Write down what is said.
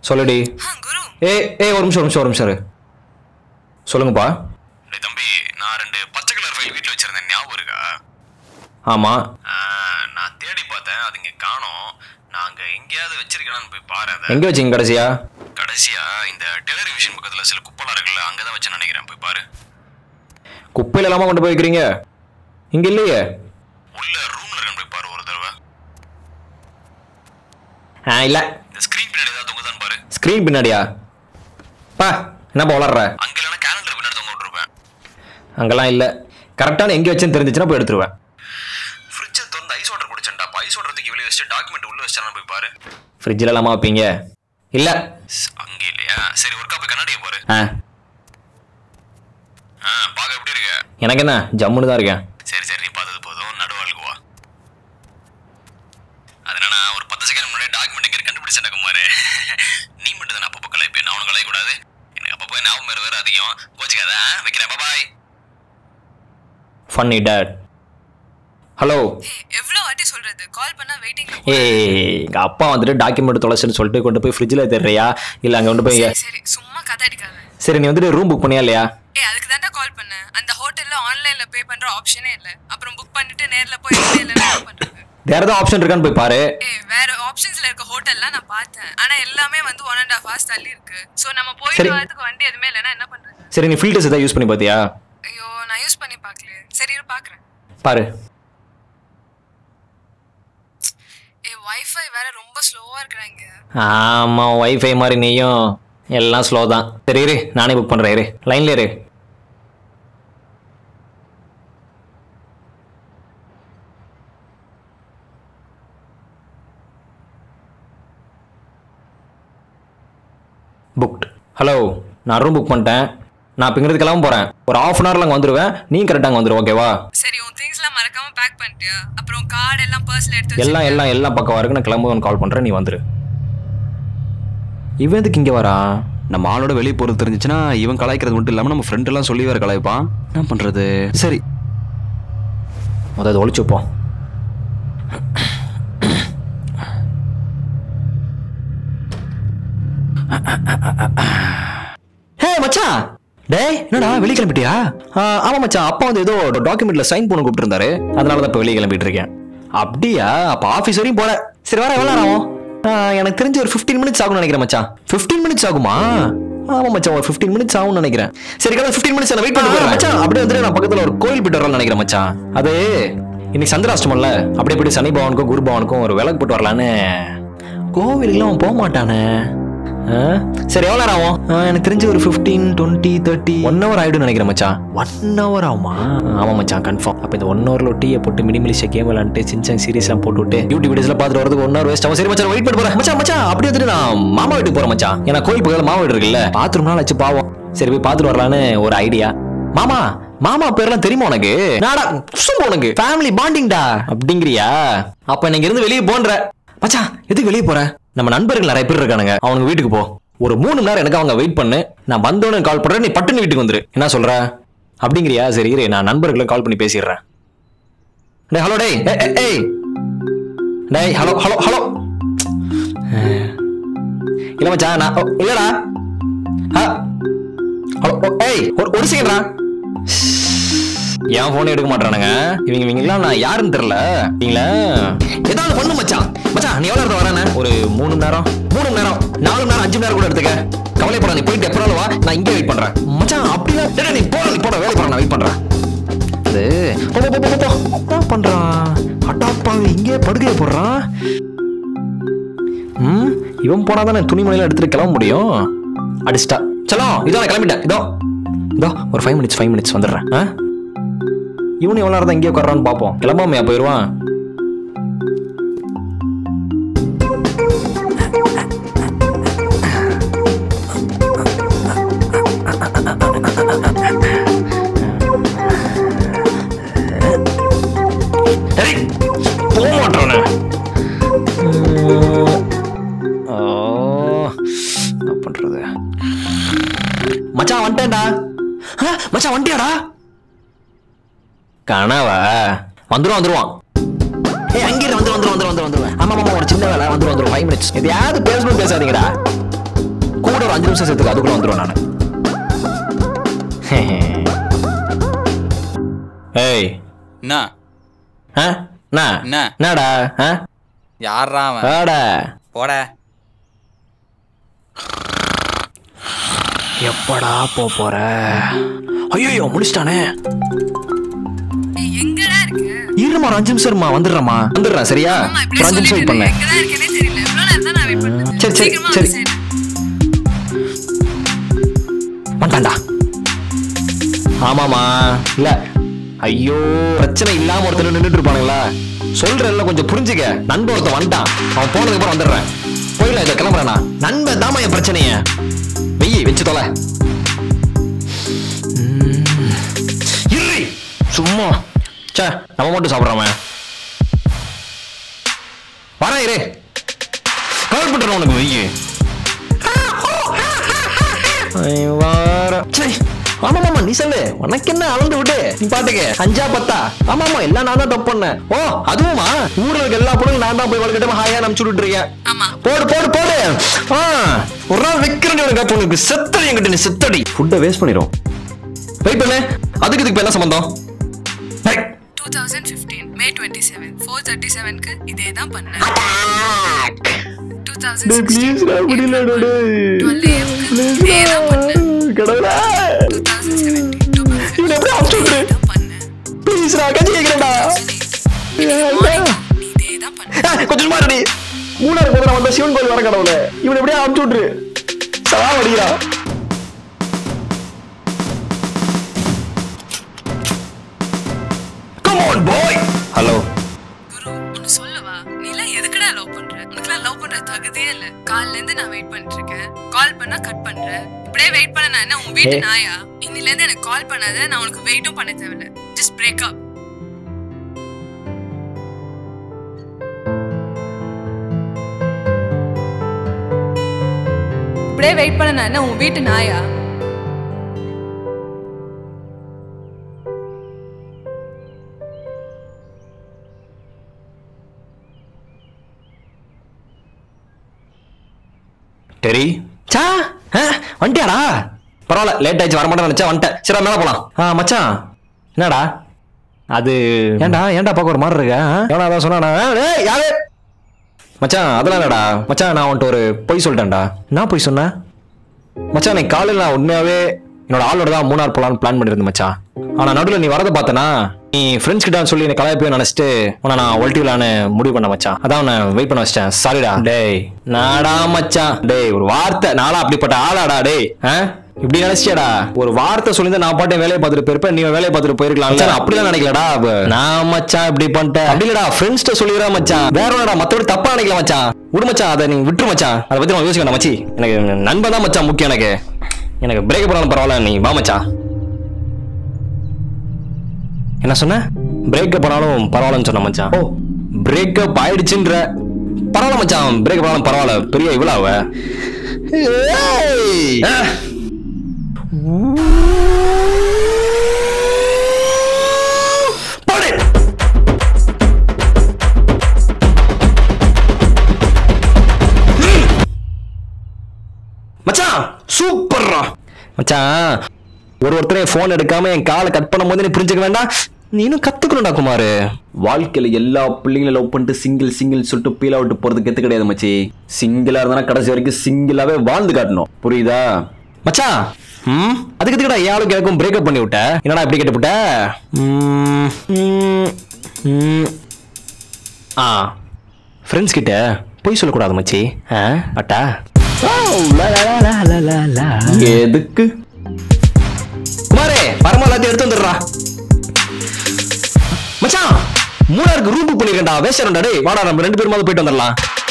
சொல்லுடி ஆ குரு ஏ ஏ ஒரு நிமிஷம் ஒரு நிமிஷம் ஒரு நிமிஷம் இரு. சொல்லுங்கப்பா டேய் தம்பி நான் ரெண்டு பச்சை கலர் ஃபைல் வீட்டில் வச்சிருந்தேன் ஞாபகம் இருக்கா ஆமா ஆ, நான் தேடி பார்த்தேன் அது இங்கே காணோம் நான் அங்கே எங்கேயாவது வச்சிருக்கேனான்னு போய் பாரு அதை எங்க வச்சீங்க கடைசியா கடைசியா இந்த டெலிவிஷன் பக்கத்தில் சில குப்பலாம் இருக்குல்ல அங்கே தான் வச்சு நினைக்கிறேன் போய் பாரு குப்பையில இல்லாம கொண்டு போய் வைக்கிறீங்க இங்க இல்லையே உள்ள ரூம்ல இருக்கான்னு போய் பாரு ஒரு தடவை ஆ இல்ல இந்த ஸ்க்ரீன் பின்னாடி ஏதாவது தொங்குதான்னு பாரு ஸ்க்ரீன் பின்னாடியா பா என்னப்பா வளர்ற அங்கே இல்லைன்னா கேலண்டர் பின்னாடி தொங்க விட்டுருப்பேன் அங்கெல்லாம் இல்ல கரெக்டான எங்க வச்சுன்னு தெரிஞ்சுச்சுன்னா போய் எடுத்துருவேன் ஃப்ரிட்ஜை திறந்து ஐஸ் வாட்டர் குடிச்சேன்டா அப்போ ஐஸ் வாட்டர் தூக்கி வெளியே வச்சுட்டு டாக்குமெண்ட் உள்ள வச்சானு போய் பாரு ஃப்ரிட்ஜில் இல்லாம வைப்பீங்க இல்ல ஸ், அங்கே இல்லையா சரி ஒருக்கா போய் கண்ணாடியை பாரு ஆ ஆ பார்க்க எப்படி இருக்க எனக்கு என்ன ஜம்முன்னு தான் இருக்கேன் சரி சரி நீ பார்த்தது போதும் நடுவாளுக்கு வா அது என்னன்னா ஒரு பத்து செகண்ட் முன்னாடி டாக்குமெண்ட் எங்கே கண்டுபிடிச்சேன் குமார் நீ மட்டும் தான் அப்பப்போ கலாய்ப்பேன் நான் உனக்கு கலாயக்கூடாது எனக்கு அப்பப்போ ஞாபகம் வேறு வேறு அதிகம் கோச்சிக்காத ஆ? வைக்கிறேன் bye funny date hello hey எவ்வளோ வாட்டி சொல்றது கால் பண்ணா வெயிட்டிங்ல ஏய் எங்க அப்பா வந்துட்டு டாக்குமெண்ட் தொலைச்சுன்னு சொல்லிட்டு கொண்டு போய் ஃப்ரிட்ஜில் தேடுறியா இல்ல அங்க கொண்டு போய் சரி சரி சும்மா கதை அடிக்காத சரி நீ வந்துட்டு ரூம் புக் பண்ணியா இல்லையா ஏய் அதுக்கு தான்டா கால் பண்ணேன் அந்த ஹோட்டல்ல ஆன்லைன்ல பே பண்ற ஆப்ஷனே இல்ல அப்புறம் புக் பண்ணிட்டு நேர்ல போய் இல்ல இல்ல என்ன பண்றது வேற ஏதாவது ஆப்ஷன் இருக்கான்னு போய் பாரு ஏய் வேற ஆப்ஷன்ஸ்ல இருக்க ஹோட்டல்லாம் நான் பார்த்தேன் ஆனா எல்லாமே வந்து ஒன் அண்ட் ஹாஃப் ஹவர்ஸ் தள்ளி இருக்கு சோ நம்ம சரி. போயிட்டு வரதுக்கு வண்டி எதுவுமே இல்லைன்னா என்ன பண்றது சரி நீ ஃபில்டர்ஸ் ஏதாவது யூஸ் பண்ணி பார்த்தியா ஐயோ நான் யூஸ் பண்ணி பார்க்கல சரி இரு பாக்குறேன் பாரு ஏய் வைஃபை வேற ரொம்ப ஸ்லோவா இருக்கிறாங்க ஆமா வைஃபை மாதிரி நீயும் எல்லாம் ஸ்லோ தான் சரி இரு நானே புக் பண்றேன் இரு லைன்ல இரு புக்ட் ஹலோ நான் ரூம் புக் பண்ணிட்டேன் நான் இப்போ இங்கிருந்து கிளம்ப போகிறேன் ஒரு ஆஃப் அன் ஹவரில் அங்கே வந்துடுவேன் நீ கரெக்டாக அங்கே வந்துடு ஓகேவா சரி உன் திங்ஸ்லாம் மறக்காம பேக் பண்ணிட்டியா அப்புறம் கார்டு எல்லாம் பர்ஸ்ல எடுத்து எல்லாம் வச்சிருக்கியா? எல்லாம் எல்லாம் பக்கம் வரைக்கும் நான் கிளம்புவேன் கால் பண்ணுறேன் நீ வந்துரு இவன் எதுக்கு இங்கே வரா நம்ம ஆளோட வெளியே போறது தெரிஞ்சுச்சுன்னா இவன் கலாய்க்கிறது மட்டும் இல்லாம நம்ம ஃப்ரெண்ட் எல்லாம் சொல்லி வேற கலாய்ப்பான் என்ன பண்றது சரி முதல் அதை ஒழிச்சு வைப்போம் ஹே மச்சான் டேய் என்னடா வெளிய கிளம்பிட்டியா ஆ, ஆமா மச்சான் அப்பா வந்து ஏதோ டாக்குமெண்ட்ல சைன் பண்ண கூப்பிட்டு இருந்தாரு அதனால தான் இப்போ வெளியே கிளம்பிட்டு இருக்கேன் அப்படியா அப்ப ஆஃபீஸ் வரையும் போற சரி வர எவ்வளோ நேரம் ஆகும் ஆ, எனக்கு தெரிஞ்சு ஒரு 15 மினிட்ஸ் ஆகும்னு நினைக்கிறேன் மச்சான் 15 மினிட்ஸ் ஆகுமா ஆமா மச்சான் ஒரு 15 மினிட்ஸ் ஆகும்னு நினைக்கிறேன் சரி கடை 15 மினிட்ஸ் நான் வெயிட் பண்ணி போறேன் மச்சான் அப்படியே வந்துட்டு நான் பக்கத்துல ஒரு கோயில் போயிட்டு வரலாம்னு நினைக்கிறேன் மச்சான் அது இன்னைக்கு சந்திராஷ்டமம்ல அப்படியே போயிட்டு சனி பவனுக்கும் குரு பவனுக்கும் ஒரு விளக்கு போட்டு வரலான்னு கோவிலுக்குலாம் அவன் போக மாட்டானே ஆ? சரி எவ்வளோ நேரம் ஆகும் ஆ, எனக்கு தெரிஞ்சு ஒரு fifteen twenty thirty one hour ஆயிடும்னு நினைக்கிறேன் மச்சான் ஒன் ஹவர் ஆகுமா ஆமாம் மச்சான் கன்ஃபார்ம் அப்போ இந்த ஒன் ஹவரில் டீயை போட்டு மினிமிலிஷ கேம் விளாண்டு சின்சாங் சீரிஸ்லாம் போட்டு விட்டு யூடியூப் வீடியோஸ்ல பார்த்துட்டு வரதுக்கு ஒன் ஹவர் வேஸ்ட் ஆகும் சரி மச்சான் வெயிட் பண்ணி போகிறேன் மச்சான் மச்சான் அப்படியே வந்துட்டு நான் மாமா வீட்டுக்கு போகிறேன் மச்சான் ஏன்னா கோயில் பக்கத்தில் மாமா வீடு இருக்குல்ல பாத்ரூம் நாள் வச்சு பாவம் சரி போய் பார்த்துட்டு வரலான்னு ஒரு ஐடியா மாமா மாமா பேர்லாம் தெரியுமா உனக்கு நாடா சும்மா உனக்கு ஃபேமிலி பாண்டிங்டா அப்படிங்கிறியா அப்ப நீங்க இருந்து வெளியே போன்ற மச்சான் எதுக்கு வெளியே போற நம்ம நண்பர்கள் நிறைய பேர் இருக்கானுங்க அவனுங்க வீட்டுக்கு போ ஒரு மூணு மணி நேரம் எனக்கு அவங்க வெயிட் பண்ணு நான் வந்தோன்னு கால் பண்றேன் நீ பட்டுன்னு வீட்டுக்கு வந்துரு என்ன சொல்ற அப்படிங்கிறியா சரி இரு நான் நண்பர்களை கால் பண்ணி பேசிடுறேன் டேய் ஹலோ டேய் ஏய், ஏய், ஏய் டேய் ஹலோ ஹலோ ஹலோ இல்ல மச்சான் நான் ஓ, இல்லடா ஆ ஹலோ ஓ, ஏய் ஒரு ஒரு செகண்ட்ரா என் போன் எடுக்க மாட்டானுங்க இவங்க இவங்கலாம் நான் யாருன்னு தெரியல இவங்கள ஏதாவது பண்ணு மச்சான் மச்சான் நீ எவ்வளவு நேரம் வரேன்னு ஒரு மூணு மணி நேரம் மூணு மணி நேரம் நாலு மணி நேரம் அஞ்சு மணி நேரம் கூட எடுத்துக்க கவலைப்பட நீ போயிட்டு எப்போ வா நான் இங்கே வெயிட் பண்றேன் மச்சான் அப்படிலாம் டேய், டேய், நீ போட நீ போட வேலை போட நான் வெயிட் பண்றேன் அது போ, போ, போ, போ, போ. என்ன பண்றான் அட்டாப்பாங்க இங்கே படுக்கையை போடுறான் ம் இவன் போனா தானே துணிமணிலாம் எடுத்துட்டு கிளம்ப முடியும் அடிச்சிட்டா சலோ இதோ நான் கிளம்பிட்டேன் இதோ இதோ ஒரு ஃபைவ் மினிட்ஸ் ஃபைவ் மினிட்ஸ் வந்துடுறேன் ஆ இவனு எவ்வளோ நேரம் தான் இங்கே உட்காரான்னு பார்ப்போம் கிளம்பாமையா போயிடுவான் டேய், போக மாட்டானே ஓ என்ன பண்றது மச்சான் வந்துட்டேன்டா ஆ, மச்சான் வந்துட்டியாடா கனவா வந்துருவான் வந்துருவான் ஏய் அங்கே இரு, வந்துரு வந்துரு வந்துரு வந்துரு வந்துருவேன் ஆமா ஆமா ஒரு சின்ன வேலை வந்துரு வந்துரு ஃபைவ் மினிட்ஸ் எதையாவது பேசணும் பேசாதீங்கடா அஞ்சு நிமிஷம் சேர்த்துக்கு அதுக்குள்ள வந்துடுவேன் நான் ஏய் என்ன ஆ என்ன என்ன? என்னடா ஆ யாரா அவன் வாடா போட எப்படா போ போற ஐயோ முடிச்சிட்டானே ஏய், எங்கடா இருக்க இருமா ஒரு அஞ்சு நிமிஷம் இருமா வந்துடுறேம்மா வந்துடுறேன் சரியா ஆமா ஒரு இப்படியே அஞ்சு நிமிஷம் சொல்லிட்டு வெயிட் இரு. பண்ணேன் எங்கடா இருக்கேனே தெரியல எவ்வளவு நேரம் தான் நான் வெயிட் பண்ணது சரி, சரி, சீக்கிரமா சரி. வந்து சேரு. வந்துட்டான்டா ஆமாமா இல்ல ஐயோ பிரச்சனை இல்லாம ஒருத்தர் நின்றுட்டு இருப்பானுங்களா சொல்றேன்ல கொஞ்சம் புரிஞ்சுக்க நண்பன் ஒருத்தன் வந்துட்டான் அவன் போனதுக்கு அப்புறம் வந்துடுறேன் போயிடலாம் இதை கிளம்புறேனா நண்பன் தாமா என் பிரச்சனைய வெய்யி வச்சு தொலை உம். இர்ரி சும்மா சே நம்ம மட்டும் சாப்பிட்றாம வரேன் இரு கால் பண்றேன் உனக்கு வெய்யி சரி ஆமா மாமா நீ சொல்லு உனக்கு என்ன அளந்து விடு நீ பாட்டுக்கு அஞ்சா பத்தா ஆமா ஆமா எல்லாம் நான் தான் தப்பு பண்ணேன் ஓ அதுவுமா ஊர்ல இருக்க எல்லா பொருளும் நான் தான் போய் வளர்க்கிட்ட ஹாயா நம்பிச்சு விட்டுட்டு இருக்கேன் ஆமா போடு போடு போடு ஆ ஒரு நாள் வைக்கிறேன் உனக்கு அப்போ உனக்கு செத்தடி என்கிட்ட நீ செத்தடி ஃபுட்டை வேஸ்ட் பண்ணிரும் வெயிட் பண்ணு அதுக்கு இதுக்கு இப்ப என்ன சம்பந்தம் ஹேய். 2015 மே 27 4:37 க்கு இதே தான் பண்ணேன் டேய், please டா, முடியலடா, டேய். 12 AM க்கு இதே தான் பண்ணேன் கடவுளே 2017 அக்டோபர் இவனை எப்படி அமுச்சு விட்டுரு? இதே தான் பண்ணேன் ப்ளீஸ் நான் கஞ்சி கேட்கிறேன்டா 2008 இன்னைக்கு morning நீ இதே தான் பண்ண ஏய், கொஞ்சம் சும்மா இருடி மூணாறு போது நான் வந்த சிவன் கோயில் வர கடவுளே இவனை எப்படியே அமுச்சு விட்டுரு சவா அடிக்கிறா கம் ஆன் பாய் ஹலோ குரு ஒன்னு சொல்லவா நீ எல்லாம் எதுக்குடா லவ் பண்ற உனக்குலாம் லவ் பண்ற தகுதியே இல்ல கால்ல இருந்து நான் வெயிட் பண்ணிட்டு இருக்கேன் கால் பண்ணா கட் பண்ற இப்படியே வெயிட் பண்ண நான் என்ன உன் வீட்டு ஏய். நாயா இன்னில இருந்து எனக்கு கால் பண்ணாத நான் உனக்கு வெயிட்டும் பண்ண தேவையில்ல ஜஸ்ட் பிரேக் அப் இப்படியே வெயிட் பண்ண நான் என்ன உன் வீட்டு நாயா டெரி சா ஆ, வந்துட்டியாடா பரவாயில்ல லேட் ஆயிடுச்சு வரமாட்டேன் நினைச்சா வந்துட்டேன் சரி மேலே போலாம் ஆ மச்சான் என்னடா அது ஏன்டா ஏன்டா பார்க்க ஒரு மாதிரி இருக்க ஆ? எவனா அதான் சொன்னானா ஆ, டேய், யாரு மச்சான் அதெல்லாம் இல்லடா மச்சான் நான் உன்ட்ட ஒரு பொய் சொல்லிட்டேன்டா என்ன பொய் சொன்னேன் மச்சான் நீ காலையில் நான் உண்மையாவே என்னோட ஆளோட தான் மூணார் போலான்னு பிளான் பண்ணியிருந்தேன் மச்சான் ஆனா நடுவில் நீ வரதை பார்த்தனா நீ ஃப்ரெண்ட்ஸ் கிட்ட சொல்லி என்ன கலாய்ப்பே நினைச்சிட்டு உன்னை நான் ஒல்ட்டிவிலான்னு முடிவு பண்ண மச்சான் அதான் உன்னை வெயிட் பண்ண வச்சிட்டேன் சாரிடா டேய் நாடா மச்சான் டேய் ஒரு வார்த்தை நாளா அப்படிப்பட்ட ஆளாடா டேய் ஆ இப்படி நினைச்சியாடா ஒரு வார்த்தை சொல்லி நான் பாட்டே வேலையை பார்த்துட்டு போயிருப்பேன் நீ வேலையை பார்த்துட்டு போயிருக்கலாம் மச்சான், அப்படிலாம் நினைக்கலடா அப்ப நான் மச்சான் இப்படி பண்ணிட்டேன் அப்படி இல்லடா ஃப்ரெண்ட்ஸ்ட சொல்லிடுறா மச்சான் வேற ஒன்றா மத்தபடி தப்பா நினைக்கல மச்சான் விடு மச்சான் அதை நீ விட்டுரு மச்சான் அதை பத்தி நான் யோசிக்க வேண்டாம் மச்சி எனக்கு நண்பன் தான் மச்சான் முக்கியம் எனக்கு எனக்கு பிரேக்கப் பண்ணாலும் பரவாயில்ல நீ வா மச்சான் என்ன சொன்ன பிரேக்கப் பண்ணாலும் பரவாயில்லன்னு சொன்ன மச்சான் ஓ பிரேக்கப் ஆயிடுச்சுன்ற பரவாயில்ல மச்சான் பிரேக்கப் பண்ணாலும் பரவாயில்ல பெரிய இவ்வளவு அவ ஏய். ஆ. போடு. மச்சான் சூப்பர்ரா மச்சான் ஒரு ஒருத்தரையும் ஃபோன் எடுக்காம என் காலை கட் பண்ணும்போது நீ புரிஞ்சுக்க வேண்டாம் நீனும் கத்துக்கணும்டா குமாரு வாழ்க்கையில எல்லா பிள்ளைங்களும் லவ் பண்ணிட்டு சிங்கிள் சிங்கிள் சொல்லிட்டு பீல் அவுட் போறதுக்கு எத்து கிடையாது மச்சி சிங்கிளா இருந்தா கடைசி வரைக்கும் சிங்கிளாவே வாழ்ந்து காட்டணும் புரியுதா மச்சான் ம் அதுக்கு எதுக்குடா யாரும் எனக்கும் பிரேக்கப் பண்ணி விட்ட என்னடா இப்படி கேட்டுவிட்ட ம், ம், ம். ஆ ஃப்ரெண்ட்ஸ் கிட்ட பொய் சொல்லக்கூடாது மச்சி ஆ அட்டா எதுக்கு குமாரே பரமா எல்லாத்தையும் எடுத்து வந்துடுறா மச்சான் மூணாருக்கு ரூம் புக் பண்ணிருக்கேன்டா வேஸ்டா டேய் வாடா நம்ம ரெண்டு பேருமாவது போயிட்டு வந்துடலாம்